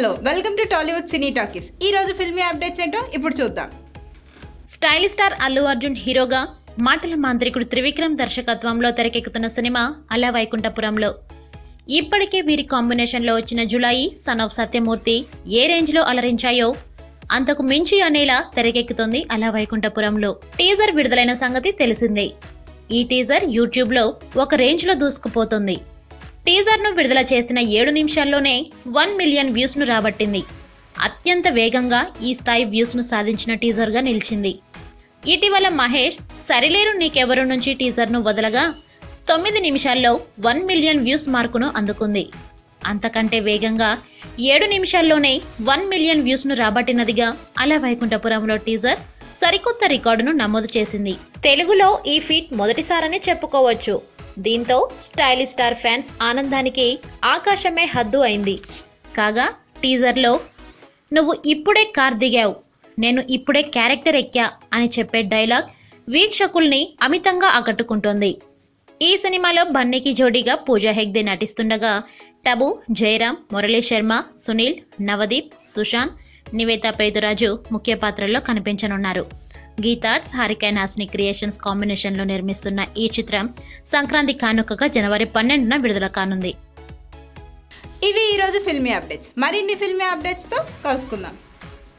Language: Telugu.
hello welcome to Tollywood cine talkies ఈ రోజు ఫిల్మీ అప్డేట్స్ ఏంటో ఇప్పుడు చూద్దాం స్టైలిష్ స్టార్ అల్లు అర్జున్ హీరోగా మాటల మాంత్రికుడు త్రివిక్రమ్ దర్శకత్వంలో తెరకెక్కుతున్న సినిమా అలా వైకుంఠపురంలో ఇప్పటికే వీరి కాంబినేషన్లో వచ్చిన జులాయి సన్ ఆఫ్ సత్యమూర్తి ఏ రేంజ్లో అలరించాయో అంతకు మించి అనేలా తెరకెక్కుతోంది అలా వైకుంఠపురంలో టీజర్ విడుదలైన సంగతి తెలిసిందే ఈ టీజర్ యూట్యూబ్లో ఒక రేంజ్లో దూసుకుపోతుంది టీజర్ను విడుదల చేసిన ఏడు నిమిషాల్లోనే వన్ మిలియన్ వ్యూస్ను రాబట్టింది అత్యంత వేగంగా ఈ స్థాయి వ్యూస్ను సాధించిన టీజర్గా నిలిచింది ఇటీవల మహేష్ సరిలేరు నీకెవరు నుంచి టీజర్ను వదలగా తొమ్మిది నిమిషాల్లో వన్ మిలియన్ వ్యూస్ మార్కును అందుకుంది అంతకంటే వేగంగా ఏడు నిమిషాల్లోనే వన్ మిలియన్ వ్యూస్ను రాబట్టినదిగా అలా వైకుంఠపురంలో టీజర్ సరికొత్త రికార్డును నమోదు చేసింది తెలుగులో ఈ ఫీట్ మొదటిసారని చెప్పుకోవచ్చు దీంతో స్టైలిష్ స్టార్ ఫ్యాన్స్ ఆనందానికి ఆకాశమే హద్దు అయింది కాగా టీజర్లో నువ్వు ఇప్పుడే కార్ దిగావు నేను ఇప్పుడే క్యారెక్టర్ ఎక్కా అని చెప్పే డైలాగ్ వీక్షకుల్ని అమితంగా ఆకట్టుకుంటోంది ఈ సినిమాలో బన్నీకి జోడీగా పూజా హెగ్దే నటిస్తుండగా టబు జయరాం మురళీ శర్మ సునీల్ నవదీప్ సుశాంత్ నివేత పేదురాజు ముఖ్య పాత్రల్లో కనిపించనున్నారు గీతార్ట్స్ హారికైన్ హాస్ని క్రియేషన్స్ కాంబినేషన్లో నిర్మిస్తున్న ఈ చిత్రం సంక్రాంతి కానుకగా జనవరి పన్నెండున విడుదల కానుంది ఇవి ఈ రోజు ఫిల్మీ అప్డేట్స్ మరిన్ని ఫిల్మీ అప్డేట్స్తో కలుసుకుందాం